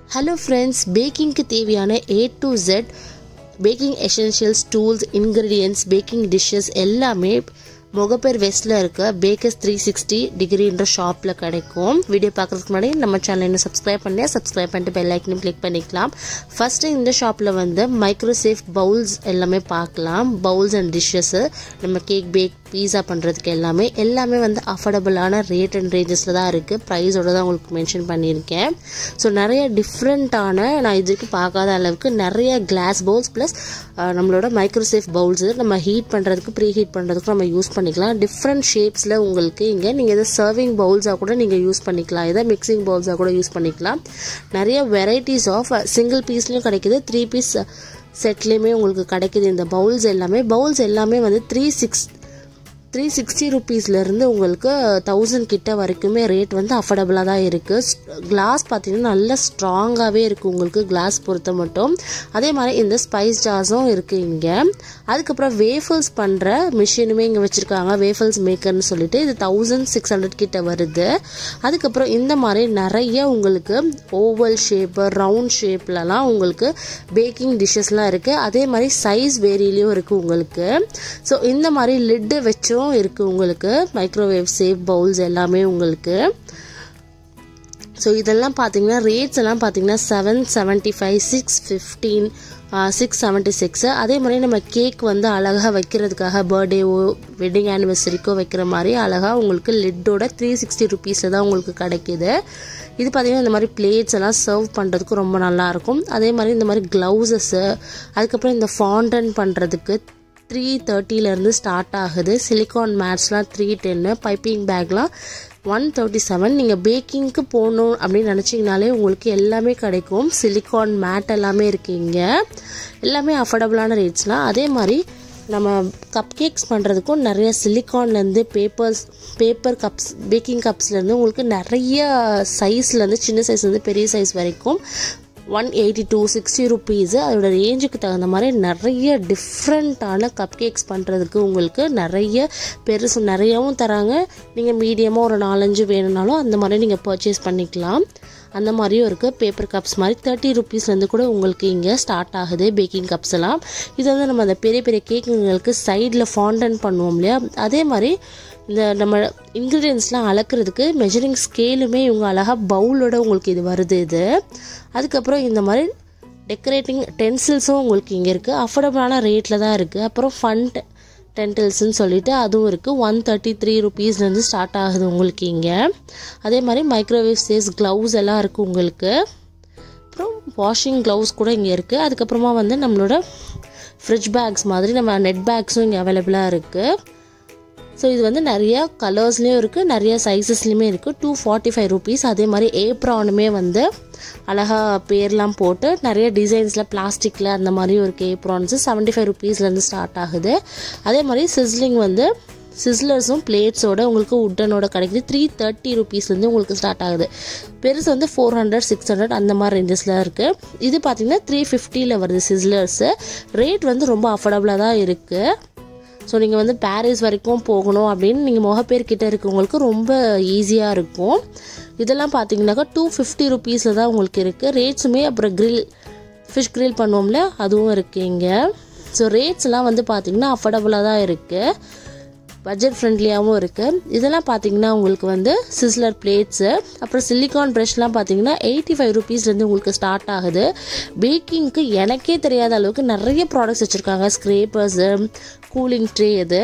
hello friends பேக்கிங்க்கு தேவையான A to Z baking essentials tools ingredients baking dishes எல்லாமே முகப்பேர் வெஸ்ட்டில் இருக்க பேக்கர்ஸ் த்ரீ சிக்ஸ்டி டிகிரின்ற ஷாப்பில் கிடைக்கும் வீடியோ பார்க்குறதுக்கு முன்னாடி நம்ம சேனல் இன்னும் சப்ஸ்கிரைப் பண்ணி சப்ஸ்கிரைப் பண்ணிட்டு பெல் ஐக்கனும் கிளிக் பண்ணிக்கலாம் ஃபஸ்ட்டு இந்த ஷாப்பில் வந்து மைக்ரோசேஃப் பவுல்ஸ் எல்லாமே பார்க்கலாம் பவுல்ஸ் அண்ட் டிஷ்ஷஸ்ஸு நம்ம கேக் பேக் பீஸா பண்ணுறதுக்கு எல்லாமே எல்லாமே வந்து அஃபோர்டபுளான ரேட் அண்ட் ரேஞ்சஸில் தான் இருக்குது ப்ரைஸோட தான் உங்களுக்கு மென்ஷன் பண்ணியிருக்கேன் ஸோ நிறைய டிஃப்ரெண்ட்டான நான் இது வரைக்கும் பார்க்காத அளவுக்கு நிறைய கிளாஸ் பவுல்ஸ் ப்ளஸ் நம்மளோட மைக்ரோசேஃப் பவுல்ஸு நம்ம ஹீட் பண்ணுறதுக்கு ப்ரீ ஹீட் பண்ணுறதுக்கு நம்ம யூஸ் பண்ணிக்கலாம் டிஃப்ரெண்ட் ஷேப்ஸில் உங்களுக்கு இங்கே நீங்கள் எதை சர்விங் பவுல்ஸாக கூட நீங்கள் யூஸ் பண்ணிக்கலாம் எதை மிக்சிங் பவுல்ஸாக கூட யூஸ் பண்ணிக்கலாம் நிறைய வெரைட்டிஸ் ஆஃப் சிங்கிள் பீஸ்லேயும் கிடைக்குது த்ரீ பீஸ் செட்லேயுமே உங்களுக்கு கிடைக்குது இந்த பவுல்ஸ் எல்லாமே பவுல்ஸ் எல்லாமே வந்து த்ரீ சிக்ஸ் த்ரீ சிக்ஸ்டி ருபீஸ்லேருந்து உங்களுக்கு தௌசண்ட் கிட்ட வரைக்குமே ரேட் வந்து அஃபோர்டபுளாக தான் இருக்குது கிளாஸ் பார்த்தீங்கன்னா நல்லா ஸ்ட்ராங்காகவே இருக்குது உங்களுக்கு கிளாஸ் பொறுத்த மட்டும் அதே மாதிரி இந்த ஸ்பைஸ் ஜார்ஸும் இருக்குது இங்கே அதுக்கப்புறம் வேஃபல்ஸ் பண்ணுற மிஷினுமே இங்கே வச்சுருக்காங்க வேஃபல்ஸ் மேக்கர்னு சொல்லிட்டு இது தௌசண்ட் சிக்ஸ் ஹண்ட்ரட் கிட்ட வருது அதுக்கப்புறம் இந்த மாதிரி நிறைய உங்களுக்கு ஓவல் ஷேப்பு ரவுண்ட் ஷேப்லலாம் உங்களுக்கு பேக்கிங் டிஷ்ஷஸ்லாம் இருக்குது அதே மாதிரி சைஸ் வேரியிலையும் இருக்குது உங்களுக்கு ஸோ இந்த மாதிரி லிட்டு வச்சும் இருக்குது உங்களுக்கு மைக்ரோவேவ் சேஃப் பவுல்ஸ் எல்லாமே உங்களுக்கு ஸோ இதெல்லாம் பார்த்தீங்கன்னா ரேட்ஸ் எல்லாம் பார்த்தீங்கன்னா seven seventy five six fifteen six seventy six அதே மாதிரி நம்ம கேக் வந்து அழகாக வைக்கிறதுக்காக பர்த்டேவோ வெட்டிங் ஆனிவர்சரிக்கோ வைக்கிற மாதிரி அழகாக உங்களுக்கு லிட்டோட த்ரீ சிக்ஸ்டி ருபீஸில் தான் உங்களுக்கு கிடைக்கிது இது பார்த்திங்கன்னா இந்த மாதிரி பிளேட்ஸ் எல்லாம் சர்வ் பண்ணுறதுக்கு ரொம்ப நல்லாயிருக்கும் அதே மாதிரி இந்த மாதிரி க்ளவுசஸ்ஸு அதுக்கப்புறம் இந்த ஃபாண்டன் பண்ணுறதுக்கு த்ரீ தேர்ட்டிலேருந்து ஸ்டார்ட் ஆகுது சிலிக்கான் மேட்ஸ்லாம் த்ரீ டென்னு பைப்பிங் பேக்லாம் ஒன் தேர்ட்டி செவன் நீங்கள் பேக்கிங்க்கு போகணும் அப்படின்னு நினச்சிங்கனாலே உங்களுக்கு எல்லாமே கிடைக்கும் சிலிக்கான் மேட் எல்லாமே இருக்கீங்க எல்லாமே அஃபோர்டபுளான ரேட்ஸ்லாம் அதே மாதிரி நம்ம கப் கேக்ஸ் பண்ணுறதுக்கும் நிறைய சிலிக்கான்லேருந்து பேப்பர்ஸ் பேப்பர் கப்ஸ் பேக்கிங் கப்ஸ்லேருந்து உங்களுக்கு நிறைய சைஸ்லேருந்து சின்ன சைஸ்லேருந்து பெரிய சைஸ் வரைக்கும் one eighty two sixty rupees அதோட ரேஞ்சுக்கு தகுந்த மாதிரி நிறைய டிஃப்ரெண்ட்டான கப் கேக்ஸ் பண்ணுறதுக்கு உங்களுக்கு நிறைய பெருசு நிறையாவும் தராங்க நீங்கள் மீடியமாக ஒரு நாலஞ்சு வேணும்னாலும் அந்த மாதிரி நீங்கள் பர்ச்சேஸ் பண்ணிக்கலாம் அந்த மாதிரியும் இருக்குது பேப்பர் கப்ஸ் மாதிரி தேர்ட்டி ருபீஸ்லேருந்து கூட உங்களுக்கு இங்கே ஸ்டார்ட் ஆகுது பேக்கிங் கப்ஸ் எல்லாம் இது வந்து நம்ம அந்த பெரிய பெரிய கேக்குங்களுக்கு சைடில் ஃபாண்டன் பண்ணுவோம் இல்லையா அதே மாதிரி இந்த நம்ம இன்க்ரீடியன்ஸ்லாம் அளக்குறதுக்கு மெஷரிங் ஸ்கேலுமே இவங்க அழகாக பவுலோட உங்களுக்கு இது வருது இது அதுக்கப்புறம் இந்த மாதிரி டெக்கரேட்டிங் டென்சில்ஸும் உங்களுக்கு இங்கே இருக்குது அஃபோர்டபுளான ரேட்டில் தான் இருக்குது அப்புறம் ஃபண்ட் டென்டில்ஸ்ன்னு சொல்லிட்டு அதுவும் இருக்குது ஒன் தேர்ட்டி த்ரீ ருபீஸ்லேருந்து ஸ்டார்ட் ஆகுது உங்களுக்கு இங்கே அதே மாதிரி மைக்ரோவேவ் சேஸ் க்ளவுஸ் எல்லாம் இருக்குது உங்களுக்கு அப்புறம் வாஷிங் க்ளவுஸ் கூட இங்கே இருக்குது அதுக்கப்புறமா வந்து நம்மளோட ஃப்ரிட்ஜ் பேக்ஸ் மாதிரி நம்ம நெட் பேக்ஸும் இங்கே அவைலபிளாக இருக்குது ஸோ இது வந்து நிறைய கலர்ஸ்லேயும் இருக்குது நிறைய சைஸஸ்லேயுமே இருக்குது டூ ஃபார்ட்டி ஃபைவ் ருபீஸ் அதே மாதிரி ஏப்ரானுமே வந்து அழகாக பேர்லாம் போட்டு நிறைய டிசைன்ஸில் பிளாஸ்டிக்கில் அந்த மாதிரியும் இருக்குது ஏப்ரான்ஸு செவன்ட்டி ஃபைவ் ருபீஸ்லேருந்து ஸ்டார்ட் ஆகுது அதே மாதிரி சிஸ்லிங் வந்து சிஸ்லர்ஸும் பிளேட்ஸோட உங்களுக்கு உட்டனோட கிடைக்குது த்ரீ தேர்ட்டி ருபீஸ்லேருந்து உங்களுக்கு ஸ்டார்ட் ஆகுது பெருசு வந்து ஃபோர் ஹண்ட்ரட் சிக்ஸ் ஹண்ட்ரட் அந்த மாதிரி ரேஞ்சஸில் இருக்குது இது பார்த்திங்கன்னா த்ரீ ஃபிஃப்டியில் வருது சிஸ்லர்ஸு ரேட் வந்து ரொம்ப அஃபோர்டபுளாக தான் இருக்குது ஸோ நீங்கள் வந்து பாரிஸ் வரைக்கும் போகணும் அப்படின்னு நீங்கள் முகப்பேர் கிட்டே இருக்கவங்களுக்கு ரொம்ப ஈஸியாக இருக்கும் இதெல்லாம் பார்த்தீங்கன்னாக்கா டூ ஃபிஃப்டி ருபீஸில் தான் உங்களுக்கு இருக்குது ரேட்ஸுமே அப்புறம் க்ரில் ஃபிஷ் க்ரில் பண்ணுவோம்ல அதுவும் இருக்குது இங்கே ஸோ ரேட்ஸ்லாம் வந்து பார்த்திங்கன்னா அஃபோர்டபுளாக தான் இருக்குது பட்ஜெட் ஃப்ரெண்ட்லியாகவும் இருக்குது இதெல்லாம் பார்த்தீங்கன்னா உங்களுக்கு வந்து சிஸ்லர் பிளேட்ஸு அப்புறம் சிலிக்கான் ப்ரஷ்லாம் பார்த்தீங்கன்னா எயிட்டி ஃபைவ் ருபீஸ்லேருந்து உங்களுக்கு ஸ்டார்ட் ஆகுது பேக்கிங்க்கு எனக்கே தெரியாத அளவுக்கு நிறைய ப்ராடக்ட்ஸ் வச்சுருக்காங்க ஸ்க்ரேப்பர்ஸு கூலிங் ட்ரே இது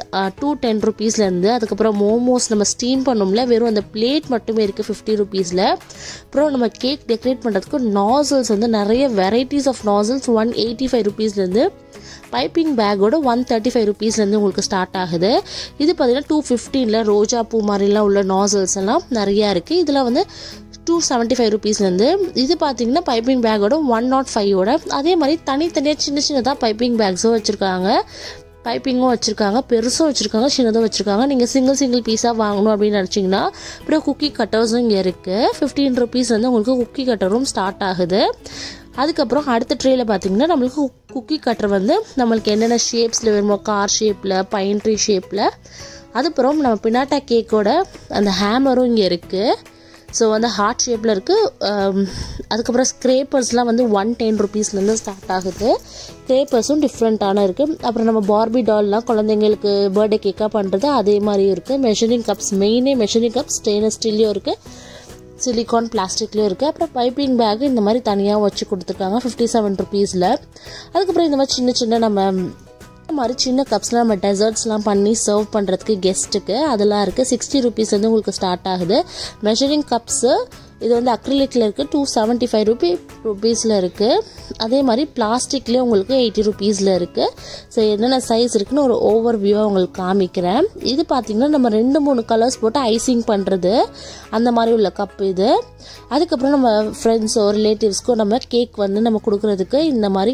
டூ டென் ருபீஸ்லேருந்து அதுக்கப்புறம் மோமோஸ் நம்ம ஸ்டீம் பண்ணோம்ல வெறும் அந்த பிளேட் மட்டுமே இருக்குது ஃபிஃப்டி ருபீஸில் அப்புறம் நம்ம கேக் டெக்கரேட் பண்ணுறதுக்கு நாசல்ஸ் வந்து நிறைய varieties of nozzles one eighty five ருபீஸ்லேருந்து பைப்பிங் பேக்கோட ஒன் தேர்ட்டி ஃபைவ் ருபீஸ்லேருந்து உங்களுக்கு ஸ்டார்ட் ஆகுது இது பார்த்தீங்கன்னா டூ ஃபிஃப்டீனில் ரோஜா பூ மாதிரிலாம் உள்ள நாசல்ஸ் எல்லாம் நிறையா இருக்குது இதில் வந்து டூ செவன்ட்டி ஃபைவ் ருபீஸ்லேருந்து இது பார்த்தீங்கன்னா பைப்பிங் பேக்கோட ஒன் நாட் ஃபைவோட அதே மாதிரி தனித்தனியாக சின்ன சின்னதாக பைப்பிங் பேக்ஸும் வச்சுருக்காங்க பைப்பிங்கும் வச்சுருக்காங்க பெருசும் வச்சுருக்காங்க சின்னதும் வச்சுருக்காங்க நீங்கள் சிங்கிள் சிங்கிள் பீஸாக வாங்கணும் அப்படின்னு நினச்சிங்கன்னா அப்புறம் குக்கி கட்டர்ஸும் இங்கே இருக்குது ஃபிஃப்டீன் ருபீஸ் வந்து உங்களுக்கு குக்கி கட்டரும் ஸ்டார்ட் ஆகுது அதுக்கப்புறம் அடுத்த ட்ரேயில் பார்த்தீங்கன்னா நம்மளுக்கு குக்கி கட்டர் வந்து நம்மளுக்கு என்னென்ன ஷேப்ஸில் வேணுமோ கார் ஷேப்பில் பைன் ட்ரீ ஷேப்பில் அதுக்கப்புறம் நம்ம பினாட்டா கேக்கோட அந்த ஹேமரும் இங்கே இருக்குது ஸோ வந்து ஹார்ட் ஷேப்பில் இருக்குது அதுக்கப்புறம் ஸ்க்ரேப்பர்ஸ்லாம் வந்து ஒன் டென் ருபீஸ்லேருந்து ஸ்டார்ட் ஆகுது ஸ்க்ரேப்பர்ஸும் டிஃப்ரெண்ட்டான இருக்குது அப்புறம் நம்ம பார்பி டால்லாம் குழந்தைங்களுக்கு பர்த்டே கேக்காக பண்ணுறது அதே மாதிரியும் இருக்குது மெஷரிங் கப்ஸ் மெயினே மெஷரிங் கப்ஸ் ஸ்டெயின்லெஸ் ஸ்டீல்லையும் இருக்குது சிலிக்கான் பிளாஸ்டிக்லேயும் இருக்குது அப்புறம் பைப்பிங் பேக் இந்த மாதிரி தனியாக வச்சு கொடுத்துருக்காங்க ஃபிஃப்டி செவன் ருபீஸில் அதுக்கப்புறம் இந்த மாதிரி சின்ன சின்ன நம்ம இந்த மாதிரி சின்ன கப்ஸில் நம்ம டெசர்ட்ஸ்லாம் பண்ணி சர்வ் பண்ணுறதுக்கு கெஸ்ட்டுக்கு அதெல்லாம் இருக்குது சிக்ஸ்டி ருபீஸ் வந்து உங்களுக்கு ஸ்டார்ட் ஆகுது மெஷரிங் கப்ஸு இது வந்து அக்ரிலிக்கில் இருக்குது டூ செவன்ட்டி ஃபைவ் ருபி ருபீஸில் இருக்குது அதே மாதிரி பிளாஸ்டிக்லேயே உங்களுக்கு எயிட்டி ருபீஸில் இருக்குது ஸோ என்னென்ன சைஸ் இருக்குன்னு ஒரு ஓவர் வியூவாக உங்களுக்கு காமிக்கிறேன் இது பார்த்திங்கன்னா நம்ம ரெண்டு மூணு கலர்ஸ் போட்டு ஐசிங் பண்ணுறது அந்த மாதிரி உள்ள கப் இது அதுக்கப்புறம் நம்ம ஃப்ரெண்ட்ஸோ ரிலேட்டிவ்ஸ்க்கோ நம்ம கேக் வந்து நம்ம கொடுக்குறதுக்கு இந்த மாதிரி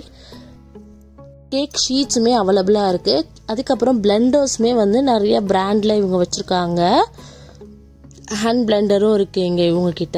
கேக் ஷீட்ஸுமே அவைலபிளாக இருக்குது அதுக்கப்புறம் பிளெண்டர்ஸுமே வந்து நிறைய பிராண்டில் இவங்க வச்சுருக்காங்க ஹேண்ட் பிளெண்டரும் இருக்குது இங்கே இவங்கக்கிட்ட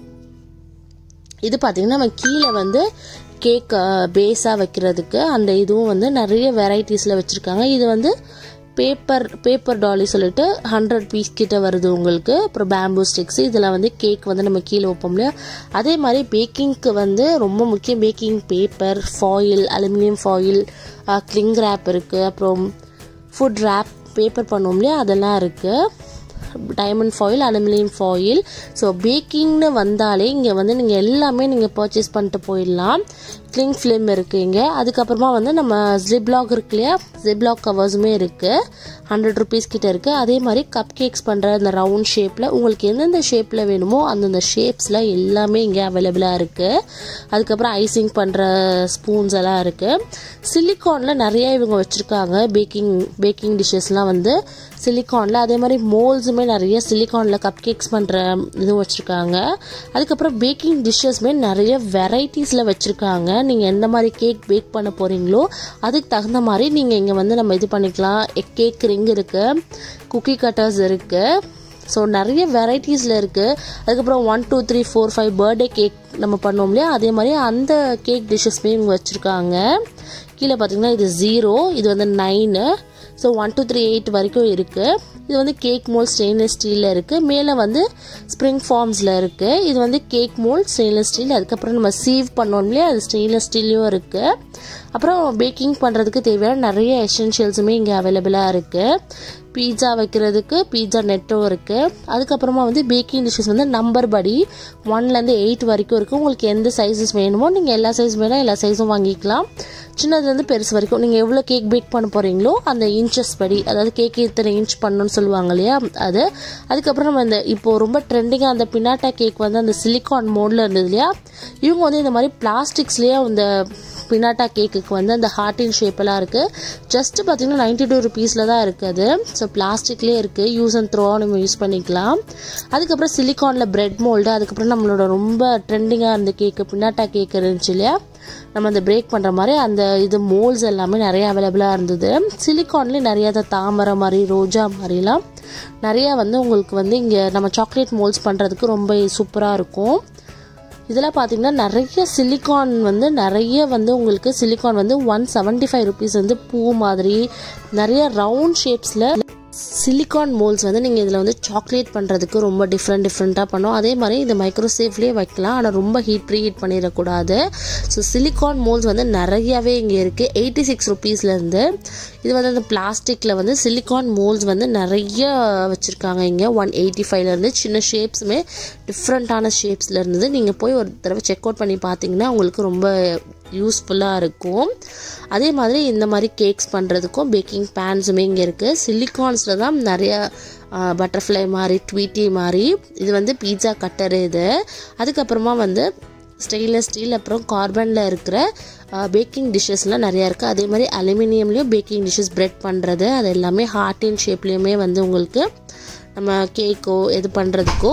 இது பார்த்திங்கன்னா நம்ம கீழே வந்து கேக் பேஸாக வைக்கிறதுக்கு அந்த இதுவும் வந்து நிறைய வெரைட்டிஸில் வச்சுருக்காங்க இது வந்து பேப்பர் பேப்பர் டாலி சொல்லிட்டு ஹண்ட்ரட் பீஸ் கிட்ட வருது உங்களுக்கு அப்புறம் பேம்பூ ஸ்டிக்ஸ் இதில் வந்து கேக் வந்து நம்ம கீழே வைப்போம் இல்லையா அதே மாதிரி பேக்கிங்க்கு வந்து ரொம்ப முக்கியம் baking paper foil aluminium foil cling wrap இருக்குது அப்புறம் ஃபுட் ரேப் பேப்பர் பண்ணுவோம் இல்லையா அதெல்லாம் இருக்குது diamond foil aluminium foil so பேக்கிங்னு வந்தாலே இங்கே வந்து நீங்கள் எல்லாமே நீங்கள் பர்ச்சேஸ் பண்ணிட்டு போயிடலாம் கிளிங் ஃபிலிம் இருக்குது இங்கே அதுக்கப்புறமா வந்து நம்ம ஜிப்லாக் இருக்கு இல்லையா ஜிப்லாக் கவர்ஸுமே இருக்குது ஹண்ட்ரட் ருபீஸ் கிட்ட இருக்குது அதே மாதிரி கப் கேக்ஸ் பண்ணுற அந்த ரவுண்ட் ஷேப்பில் உங்களுக்கு எந்தெந்த ஷேப்பில் வேணுமோ அந்தந்த ஷேப்ஸில் எல்லாமே இங்கே அவைலபிளாக இருக்குது அதுக்கப்புறம் ஐசிங் பண்ணுற ஸ்பூன்ஸ் எல்லாம் இருக்குது சிலிக்கானில் நிறைய இவங்க வச்சுருக்காங்க பேக்கிங் பேக்கிங் டிஷ்ஷஸ்லாம் வந்து சிலிக்கானில் அதே மாதிரி மோல்ஸுமே நிறைய சிலிக்கானில் கப் கேக்ஸ் பண்ணுற இதுவும் வச்சுருக்காங்க அதுக்கப்புறம் பேக்கிங் டிஷ்ஷஸ்மே நிறைய வெரைட்டிஸில் வச்சுருக்காங்க நீங்கள் எந்த மாதிரி கேக் பேக் பண்ண போகிறீங்களோ அதுக்கு தகுந்த மாதிரி நீங்கள் இங்கே வந்து நம்ம இது பண்ணிக்கலாம் கேக் ரிங் இருக்குது குக்கி கட்டர்ஸ் இருக்குது ஸோ நிறைய வெரைட்டிஸில் இருக்குது அதுக்கப்புறம் one two three four five birthday cake நம்ம பண்ணோம் இல்லையா அதே மாதிரி அந்த கேக் டிஷ்ஷஸ்மே இவங்க வச்சுருக்காங்க கீழே பார்த்தீங்கன்னா இது ஜீரோ இது வந்து nine so one two three eight வரைக்கும் இருக்குது இது வந்து கேக் மோல் ஸ்டெயின்லெஸ் ஸ்டீலில் இருக்குது மேலே வந்து ஸ்ப்ரிங் ஃபார்ம்ஸில் இருக்குது இது வந்து கேக் மோல் ஸ்டெயின்லெஸ் ஸ்டீல் அதுக்கப்புறம் நம்ம சீவ் பண்ணோம் இல்லையா அது ஸ்டெயின்லெஸ் ஸ்டீல்லையும் இருக்குது அப்புறம் பேக்கிங் பண்ணுறதுக்கு தேவையான நிறைய எசென்ஷியல்ஸுமே இங்கே அவைலபிளாக இருக்குது பீட்சா வைக்கிறதுக்கு பீட்சா நெட்டும் இருக்குது அதுக்கப்புறமா வந்து பேக்கிங் டிஷ்ஷஸ் வந்து நம்பர் படி ஒன்லேருந்து எயிட் வரைக்கும் இருக்குது உங்களுக்கு எந்த சைஸஸ் வேணுமோ நீங்கள் எல்லா சைஸ் வேணால் எல்லா சைஸும் வாங்கிக்கலாம் சின்னதுலேருந்து பெருசு வரைக்கும் நீங்கள் எவ்வளோ கேக் பேக் பண்ண போகிறீங்களோ அந்த இன்ச்சஸ் படி அதாவது கேக் இத்தனை இன்ச் பண்ணணும்னு சொல்லுவாங்க இல்லையா அது அதுக்கப்புறம் நம்ம இந்த இப்போது ரொம்ப ட்ரெண்டிங்காக அந்த பினாட்டா கேக் வந்து அந்த சிலிக்கான் மோடில் இருந்தது இல்லையா இவங்க வந்து இந்த மாதிரி பிளாஸ்டிக்ஸ்லேயே அந்த பினாட்டா கேக்குக்கு வந்து அந்த ஹார்ட்டின் ஷேப்பெல்லாம் இருக்குது ஜஸ்ட்டு பார்த்தீங்கன்னா நைன்டி டூ ருபீஸில் தான் இருக்குது ஸோ பிளாஸ்டிக்லேயே இருக்குது யூஸ் அண்ட் த்ரோ நம்ம யூஸ் பண்ணிக்கலாம் அதுக்கப்புறம் சிலிக்கானில் பிரெட் மோல்டு அதுக்கப்புறம் நம்மளோட ரொம்ப ட்ரெண்டிங்காக இருந்த கேக்கு பினாட்டா கேக் இருந்துச்சு இல்லையா நம்ம அந்த பிரேக் பண்ணுற மாதிரி அந்த இது மோல்ஸ் எல்லாமே நிறைய அவைலபிளாக இருந்தது சிலிக்கான்லேயே நிறைய அந்த தாமரை மாதிரி ரோஜா மாதிரிலாம் நிறையா வந்து உங்களுக்கு வந்து இங்கே நம்ம சாக்லேட் மோல்ஸ் பண்ணுறதுக்கு ரொம்ப சூப்பராக இருக்கும் இதில் பார்த்தீங்கன்னா நிறைய சிலிக்கான் வந்து நிறைய வந்து உங்களுக்கு சிலிக்கான் வந்து ஒன் செவன்ட்டி ஃபைவ் ருபீஸ் வந்து பூ மாதிரி நிறைய ரவுண்ட் ஷேப்ஸில் சிலிக்கான் மோல்ஸ் வந்து நீங்கள் இதில் வந்து சாக்லேட் பண்ணுறதுக்கு ரொம்ப டிஃப்ரெண்ட் டிஃப்ரெண்ட்டாக பண்ணோம் அதே மாதிரி இது மைக்ரோசேவ்லேயே வைக்கலாம் ஆனால் ரொம்ப ஹீட் ப்ரீ ஹீட் பண்ணிடக்கூடாது ஸோ சிலிக்கான் மோல்ஸ் வந்து நிறையாவே இங்கே இருக்குது எயிட்டி சிக்ஸ் ருபீஸ்லேருந்து இது வந்து அந்த பிளாஸ்டிக்கில் வந்து சிலிக்கான் மோல்ஸ் வந்து நிறைய வச்சுருக்காங்க இங்கே ஒன் எயிட்டி ஃபைவ்லேருந்து சின்ன ஷேப்ஸுமே டிஃப்ரெண்ட்டான ஷேப்ஸில் இருந்தது நீங்கள் போய் ஒரு தடவை செக் அவுட் பண்ணி பார்த்தீங்கன்னா உங்களுக்கு ரொம்ப யூஸ்ஃபுல்லாக இருக்கும் அதே மாதிரி இந்த மாதிரி கேக்ஸ் பண்ணுறதுக்கும் பேக்கிங் பேன்ஸுமே இங்கே இருக்குது சிலிக்கான்ஸில் தான் நிறைய பட்டர்ஃப்ளை மாதிரி ட்வீட்டி மாதிரி இது வந்து பீட்சா கட்டர் இது அதுக்கப்புறமா வந்து ஸ்டெயின்லெஸ் ஸ்டீல் அப்புறம் கார்பனில் இருக்கிற பேக்கிங் டிஷ்ஷஸ்லாம் நிறையா இருக்குது அதே மாதிரி அலுமினியம்லேயும் பேக்கிங் டிஷ்ஷஸ் பிரெட் பண்ணுறது அது எல்லாமே ஹார்டின் ஷேப்லேயுமே வந்து உங்களுக்கு நம்ம கேக்கோ இது பண்ணுறதுக்கோ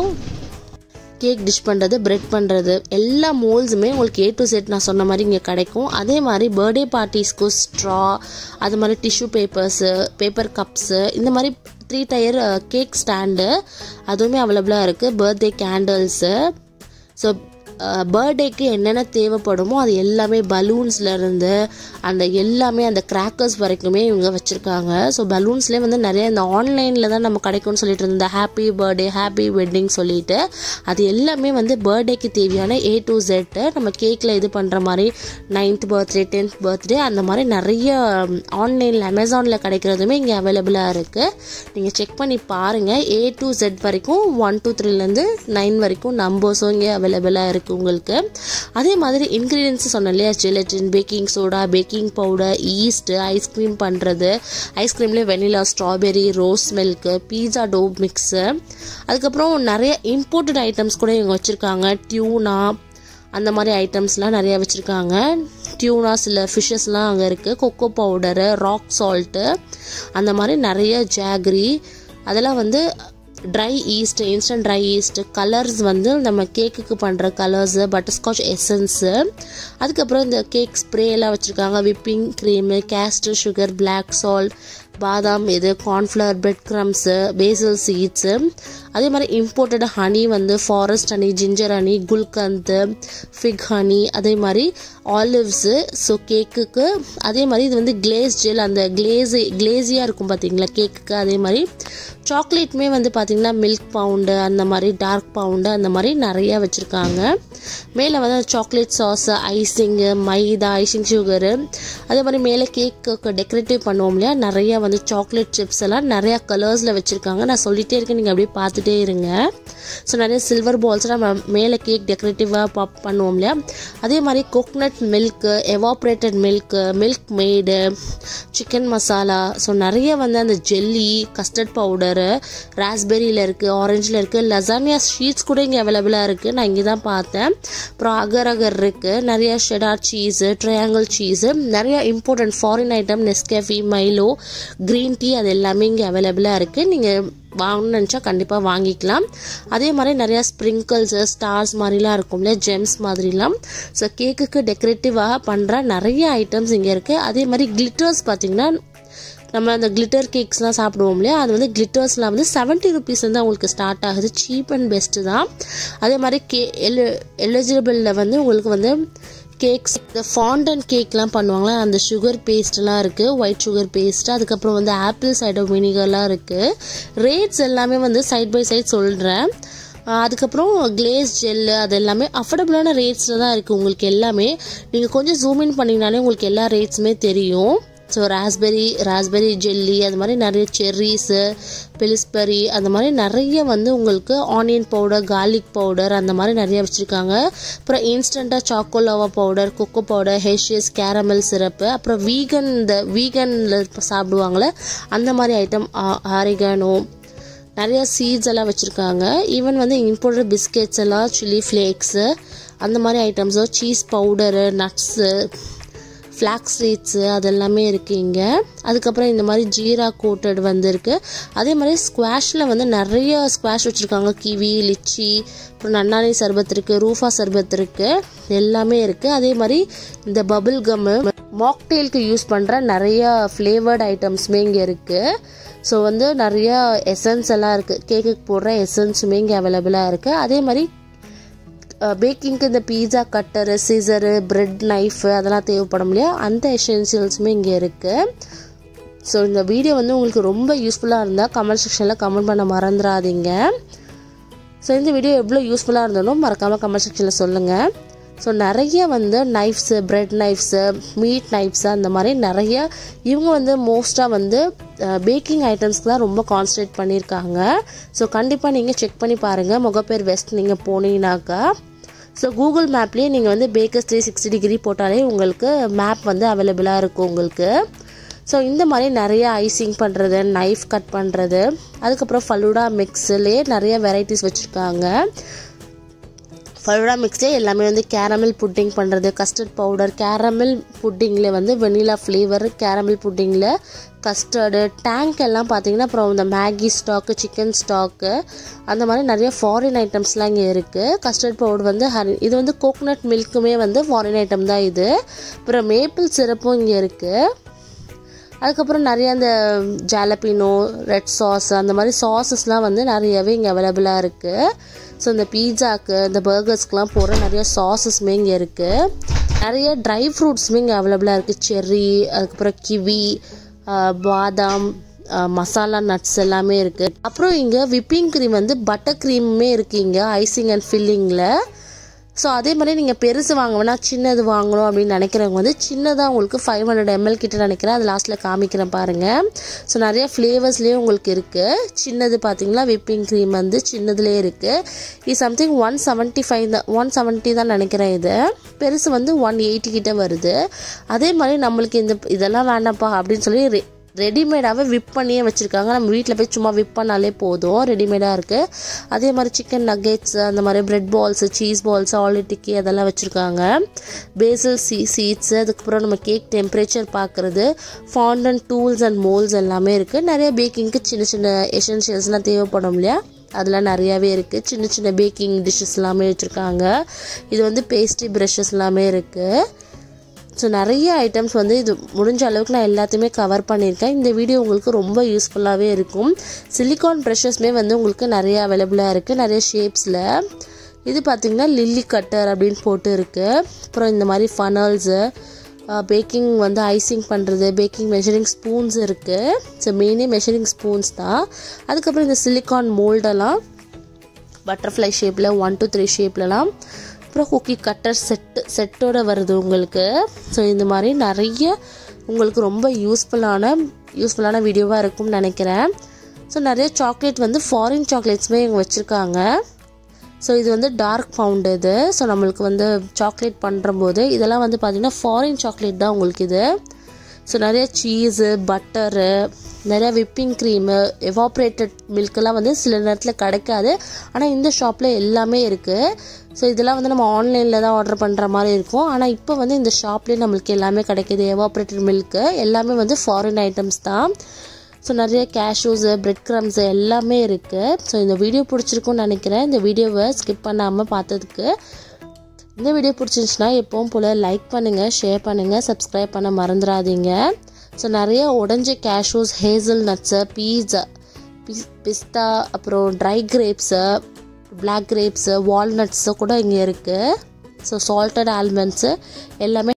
கேக் டிஷ் பண்ணுறது பிரெட் பண்ணுறது எல்லா மோல்ஸுமே உங்களுக்கு ஏ டு செட் நான் சொன்ன மாதிரி இங்கே கிடைக்கும் அதே மாதிரி பர்த்டே பார்ட்டிஸ்க்கு ஸ்ட்ரா அது மாதிரி டிஷ்யூ பேப்பர்ஸு பேப்பர் கப்ஸு இந்த மாதிரி த்ரீ டயர் கேக் ஸ்டாண்டு அதுவுமே அவைலபிளாக இருக்குது பர்த்டே கேண்டில்ஸு ஸோ பர்த்டேக்கு என்னென்ன தேவைப்படுமோ அது எல்லாமே பலூன்ஸ்லேருந்து அந்த எல்லாமே அந்த கிராக்கர்ஸ் வரைக்குமே இவங்க வச்சுருக்காங்க ஸோ பலூன்ஸ்லேயே வந்து நிறைய இந்த ஆன்லைனில் தான் நம்ம கிடைக்கும்னு சொல்லிட்டு இருந்த ஹாப்பி பர்த்டே ஹாப்பி வெட்டிங் சொல்லிட்டு அது எல்லாமே வந்து பர்த்டேக்கு தேவையான ஏ டு ஜெட்டு நம்ம கேக்கில் இது பண்ணுற மாதிரி நைன்த் பர்த்டே டென்த் பர்த்டே அந்த மாதிரி நிறைய ஆன்லைனில் அமேசானில் கிடைக்கிறதுமே இங்கே அவைலபிளாக இருக்குது நீங்கள் செக் பண்ணி பாருங்கள் ஏ டு ஜெட் வரைக்கும் ஒன் டூ த்ரீலேருந்து நைன் வரைக்கும் நம்பர்ஸும் இங்கே அவைலபிளாக இருக்குது உங்களுக்கு அதே மாதிரி இன்க்ரீடியன்ஸ் சொன்னேன் இல்லையா gelatin baking soda baking powder yeast ice cream பண்ணுறது ஐஸ்கிரீம்லேயே vanilla strawberry rose milk pizza dough mix அதுக்கப்புறம் நிறைய இம்போர்ட்டட் ஐட்டம்ஸ் கூட இவங்க வச்சுருக்காங்க டியூனா அந்த மாதிரி ஐட்டம்ஸ்லாம் நிறையா வச்சுருக்காங்க டியூனா சில ஃபிஷ்ஷஸ்லாம் அங்கே இருக்குது கொக்கோ பவுடரு ராக் சால்ட்டு அந்த மாதிரி நிறைய ஜாகரி அதெல்லாம் வந்து dry yeast instant dry yeast colours வந்து நம்ம கேக்குக்கு பண்ணுற கலர்ஸு பட்டர்ஸ்காட்ச் எசன்ஸு அதுக்கப்புறம் இந்த கேக் ஸ்ப்ரேலாம் வச்சுருக்காங்க whipping cream caster sugar black salt பாதாம் இது cornflour bread crumbs basil seeds அதே மாதிரி இம்போர்ட்டட் ஹனி வந்து forest honey ginger honey gulkand fig honey அதே மாதிரி ஆலிவ்ஸு ஸோ கேக்குக்கு அதே மாதிரி இது வந்து கிளேஸ் ஜெல் அந்த கிளேஸி கிளேஸியாக இருக்கும் பார்த்தீங்களா கேக்குக்கு அதே மாதிரி சாக்லேட்டுமே வந்து பார்த்திங்கன்னா மில்க் பவுண்டு அந்த மாதிரி டார்க் பவுண்டு அந்த மாதிரி நிறையா வச்சுருக்காங்க மேலே வந்து chocolate sauce icing maida icing sugar அதே மாதிரி மேலே கேக்கு டெக்கரேட்டிவ் பண்ணுவோம் இல்லையா நிறையா வந்து சாக்லேட் சிப்ஸ் எல்லாம் நிறையா கலர்ஸில் வச்சுருக்காங்க நான் சொல்லிகிட்டே இருக்கேன் நீங்கள் அப்படியே பார்த்துட்டே இருங்க ஸோ நிறைய சில்வர் பால்ஸ் நம்ம மேலே கேக் டெக்கரேட்டிவாக பாப் பண்ணுவோம் இல்லையா அதே மாதிரி coconut milk evaporated milk milk made chicken masala so நிறைய வந்து அந்த ஜெல்லி கஸ்டர்ட் பவுடரு ராஸ்பெரியில் இருக்குது ஆரஞ்சில் இருக்குது லசானியா ஷீட்ஸ் கூட இங்கே அவைலபிளாக இருக்குது நான் இங்கே தான் பார்த்தேன் அப்புறம் அகர் அகர் இருக்குது நிறைய ஷெடார் சீஸு ட்ரையாங்கிள் சீஸு நிறைய important foreign item Nescafe Milo green tea அது எல்லாமே இங்கே அவைலபிளாக இருக்குது நீங்கள் வாங்கணும்னு நினச்சா கண்டிப்பாக வாங்கிக்கலாம் அதே மாதிரி நிறையா ஸ்ப்ரிங்கிள்ஸு ஸ்டார்ஸ் மாதிரிலாம் இருக்கும் இல்லையா ஜெம்ஸ் மாதிரிலாம் ஸோ கேக்குக்கு டெக்கரேட்டிவாக பண்ணுற நிறைய ஐட்டம்ஸ் இங்கே இருக்குது அதே மாதிரி கிளிட்டர்ஸ் பார்த்திங்கன்னா நம்ம அந்த கிளிட்டர் கேக்ஸ்லாம் சாப்பிடுவோம் இல்லையா அது வந்து கிளிட்டர்ஸ்லாம் வந்து செவன்ட்டி ருபீஸ் வந்து அவங்களுக்கு ஸ்டார்ட் ஆகுது சீப் அண்ட் பெஸ்ட்டு தான் அதே மாதிரி கே எலி எலிஜிபிளில் வந்து உங்களுக்கு வந்து கேக்ஸ் இந்த ஃபாண்டன் கேக்லாம் பண்ணுவாங்களா அந்த சுகர் பேஸ்ட்லாம் இருக்குது ஒயிட் சுகர் பேஸ்ட் அதுக்கப்புறம் வந்து ஆப்பிள் சைடர் வினிகர்லாம் இருக்குது ரேட்ஸ் எல்லாமே வந்து சைட் பை சைட் சொல்கிறேன் அதுக்கப்புறம் கிளேஸ் ஜெல்லு அது எல்லாமே அஃபோர்டபுளான ரேட்ஸில் தான் இருக்குது உங்களுக்கு எல்லாமே நீங்கள் கொஞ்சம் ஜூம் இன் பண்ணிங்கனாலே உங்களுக்கு எல்லா ரேட்ஸுமே தெரியும் ஸோ ராஸ்பெரி ராஸ்பெரி ஜெல்லி அது மாதிரி நிறைய செர்ரிஸு பெலிஸ்பெரி அந்த மாதிரி நிறைய வந்து உங்களுக்கு ஆனியன் பவுடர் கார்லிக் பவுடர் அந்த மாதிரி நிறைய வச்சுருக்காங்க அப்புறம் இன்ஸ்டண்ட்டாக சாக்கோலாவா powder cocoa powder Hershey's caramel syrup அப்புறம் வீகன் இந்த வீகனில் சாப்பிடுவாங்களே அந்த மாதிரி ஐட்டம் ஆரிகானோ நிறைய சீட்ஸ் எல்லாம் வச்சுருக்காங்க ஈவன் வந்து இம்போர்ட்டட் பிஸ்கெட்ஸ் எல்லாம் சில்லி ஃப்ளேக்ஸு அந்த மாதிரி ஐட்டம்ஸோ cheese powder nuts flax seeds அதெல்லாமே இருக்குது இங்கே அதுக்கப்புறம் இந்த மாதிரி ஜீரா கோட்டட் வந்துருக்கு அதே மாதிரி ஸ்குவாஷில் வந்து நிறைய ஸ்குவாஷ் வச்சுருக்காங்க கிவி லிச்சி அப்புறம் நன்னாரி சர்பத் இருக்குது ரூஃபா சர்பத் இருக்குது எல்லாமே இருக்குது அதே மாதிரி இந்த பபிள் கம்மு மாக்டெயிலுக்கு யூஸ் பண்ணுற நிறைய ஃப்ளேவர்ட் ஐட்டம்ஸுமே இங்கே இருக்குது ஸோ வந்து நிறையா எசன்ஸ் எல்லாம் இருக்குது கேக்குக்கு போடுற எசன்ஸுமே இங்கே அவைலபிளாக இருக்குது அதே மாதிரி பேக்கிங்க்கு இந்த pizza cutter scissor bread knife அதெல்லாம் தேவைப்படும் இல்லையா அந்த எசென்சியல்ஸுமே இங்கே இருக்குது ஸோ இந்த வீடியோ வந்து உங்களுக்கு ரொம்ப யூஸ்ஃபுல்லாக இருந்தால் கமெண்ட் செக்ஷனில் கமெண்ட் பண்ண மறந்துடாதீங்க ஸோ இந்த வீடியோ எவ்வளோ யூஸ்ஃபுல்லாக இருந்தாலும் மறக்காமல் கமெண்ட் செக்ஷனில் சொல்லுங்கள் ஸோ நிறைய வந்து knives bread knives meat knives அந்த மாதிரி நிறைய இவங்க வந்து மோஸ்ட்டாக வந்து பேக்கிங் ஐட்டம்ஸ்க்கு தான் ரொம்ப கான்சன்ட்ரேட் பண்ணியிருக்காங்க ஸோ கண்டிப்பாக நீங்கள் செக் பண்ணி பாருங்கள் முகப்பேர் வெஸ்ட் நீங்கள் போனீங்கனாக்கா ஸோ கூகுள் மேப்லேயே நீங்கள் வந்து பேக்கர்ஸ் த்ரீ சிக்ஸ்டி டிகிரி போட்டாலே உங்களுக்கு மேப் வந்து அவைலபிளாக இருக்கும் உங்களுக்கு ஸோ இந்த மாதிரி நிறைய ஐசிங் பண்ணுறது நைஃப் கட் பண்ணுறது அதுக்கப்புறம் ஃபலூடா மிக்ஸ்லேயே நிறைய வெரைட்டிஸ் வச்சுருக்காங்க ஃபலூடா மிக்ஸ்லே எல்லாமே வந்து கேரமல் புட்டிங் பண்ணுறது கஸ்டர்ட் பவுடர் கேரமல் புட்டிங்கில் வந்து வெனிலா ஃப்ளேவர் கேரமல் புட்டிங்கில் கஸ்டர்டு டேங்க் எல்லாம் பார்த்தீங்கன்னா அப்புறம் இந்த மேகி ஸ்டாக்கு சிக்கன் ஸ்டாக்கு அந்த மாதிரி நிறைய ஃபாரின் ஐட்டம்ஸ்லாம் இங்கே இருக்குது கஸ்டர்ட் பவுடர் வந்து ஹரி இது வந்து கோகோனட் மில்க்குமே வந்து ஃபாரின் ஐட்டம் தான் இது அப்புறம் மேப்பிள் சிரப்பும் இங்கே இருக்குது அதுக்கப்புறம் நிறைய அந்த ஜாலப்பினோ ரெட் சாஸ் அந்த மாதிரி சாஸஸ்லாம் வந்து நிறையவே இங்கே அவைலபிளாக இருக்குது ஸோ இந்த பீட்சாக்கு இந்த பர்கர்ஸ்க்கெலாம் போடுற நிறைய சாஸஸுமே இங்கே இருக்குது நிறைய ட்ரை ஃப்ரூட்ஸுமே இங்கே அவைலபிளாக இருக்குது செர்ரி அதுக்கப்புறம் கிவி பாதாம் மசாலா நட்ஸ் எல்லாமே இருக்குது அப்புறம் இங்கே விப்பிங் க்ரீம் வந்து பட்டர் க்ரீமுமே இருக்குது இங்கே ஐசிங் அண்ட் ஃபில்லிங்கில் ஸோ அதே மாதிரி நீங்கள் பெருசு வாங்க வேணா சின்னது வாங்கணும் அப்படின்னு நினைக்கிறவங்க வந்து சின்னதாக உங்களுக்கு ஃபைவ் ஹண்ட்ரட் எம்எல் கிட்ட நினைக்கிறேன் அது லாஸ்ட்டில் காமிக்கிறேன் பாருங்கள் ஸோ நிறைய ஃப்ளேவர்ஸ்லேயும் உங்களுக்கு இருக்குது சின்னது பார்த்தீங்களா விப்பிங் க்ரீம் வந்து சின்னதுலேயே இருக்குது இது சம்திங் ஒன் செவன்ட்டி ஃபைவ் தான் ஒன் செவன்ட்டி தான் நினைக்கிறேன் இது பெருசு வந்து ஒன் எயிட்டி கிட்ட வருது அதே மாதிரி நம்மளுக்கு இந்த இதெல்லாம் வேண்டாம்ப்பா அப்படின்னு சொல்லி ரெடிமேடாகவே விப் பண்ணியே வச்சுருக்காங்க நம்ம வீட்டில் போய் சும்மா விப் பண்ணாலே போதும் ரெடிமேடாக இருக்குது அதே மாதிரி சிக்கன் நக்கெட்ஸ் அந்த மாதிரி பிரெட் பால்ஸு சீஸ் பால்ஸ் ஆலிட் டிக்கி அதெல்லாம் வச்சுருக்காங்க பேசல் சீ சீட்ஸ் அதுக்கப்புறம் நம்ம கேக் டெம்பரேச்சர் பார்க்குறது ஃபாண்டன் டூல்ஸ் அண்ட் மோல்ஸ் எல்லாமே இருக்குது நிறைய பேக்கிங்க்கு சின்ன சின்ன எசென்ஷியல்ஸ்லாம் தேவைப்படும் இல்லையா அதெல்லாம் நிறையாவே இருக்குது சின்ன சின்ன பேக்கிங் டிஷ்ஷஸ் எல்லாமே வச்சுருக்காங்க இது வந்து பேஸ்ட்ரி ப்ரஷஸ் எல்லாமே இருக்குது ஸோ நிறைய ஐட்டம்ஸ் வந்து இது முடிஞ்ச அளவுக்கு நான் எல்லாத்தையுமே கவர் பண்ணியிருக்கேன் இந்த வீடியோ உங்களுக்கு ரொம்ப யூஸ்ஃபுல்லாகவே இருக்கும் சிலிக்கான் ப்ரெஷஸ்மே வந்து உங்களுக்கு நிறைய அவைலபிளாக இருக்குது நிறைய ஷேப்ஸில் இது பார்த்திங்கன்னா லில்லி கட்டர் அப்படின்னு போட்டு இருக்குது அப்புறம் இந்த மாதிரி ஃபனல்ஸு பேக்கிங் வந்து ஐசிங் பண்ணுறது பேக்கிங் மெஷரிங் ஸ்பூன்ஸ் இருக்குது ஸோ மெயினே மெஷரிங் ஸ்பூன்ஸ் தான் அதுக்கப்புறம் இந்த சிலிக்கான் மோல்டெல்லாம் பட்டர்ஃப்ளை ஷேப்பில் ஒன் டூ த்ரீ ஷேப்லலாம் அப்புறம் குக்கி கட்டர் செட்டு செட்டோட வருது உங்களுக்கு ஸோ இந்த மாதிரி நிறைய உங்களுக்கு ரொம்ப யூஸ்ஃபுல்லான யூஸ்ஃபுல்லான வீடியோவாக இருக்கும்னு நினைக்கிறேன் ஸோ நிறைய சாக்லேட் வந்து ஃபாரின் சாக்லேட்ஸுமே இங்கே வச்சுருக்காங்க ஸோ இது வந்து டார்க் ஃபவுண்டு இது ஸோ நம்மளுக்கு வந்து சாக்லேட் பண்ணுறம்போது இதெல்லாம் வந்து பார்த்திங்கன்னா ஃபாரின் சாக்லேட் தான் உங்களுக்கு இது ஸோ நிறைய சீஸு பட்டரு நிறைய விப்பிங் க்ரீமு எவாப்ரேட்டட் மில்கெல்லாம் வந்து சில நேரத்தில் கிடைக்காது ஆனால் இந்த ஷாப்பில் எல்லாமே இருக்குது ஸோ இதெல்லாம் வந்து நம்ம ஆன்லைனில் தான் ஆர்டர் பண்ணுற மாதிரி இருக்கும் ஆனால் இப்போ வந்து இந்த ஷாப்லேயே நம்மளுக்கு எல்லாமே கிடைக்கிது எவாப்ரேட்டட் மில்க்கு எல்லாமே வந்து ஃபாரின் ஐட்டம்ஸ் தான் ஸோ நிறைய கேஷ்யூஸு பிரெட் க்ரம்ஸு எல்லாமே இருக்குது ஸோ இந்த வீடியோ பிடிச்சிருக்குன்னு நினைக்கிறேன் இந்த வீடியோவை ஸ்கிப் பண்ணாமல் பார்த்ததுக்கு இந்த வீடியோ பிடிச்சிருந்துச்சுன்னா எப்பவும் போல் லைக் பண்ணுங்கள் ஷேர் பண்ணுங்கள் சப்ஸ்கிரைப் பண்ண மறந்துடாதீங்க ஸோ நிறைய உடஞ்ச கேஷ்யூஸ் ஹேசல் நட்ஸு பீஸா பிஸ்தா அப்புறம் dry grapes black grapes walnuts கூட இங்கே இருக்குது ஸோ சால்டட் ஆல்மண்ட்ஸு எல்லாமே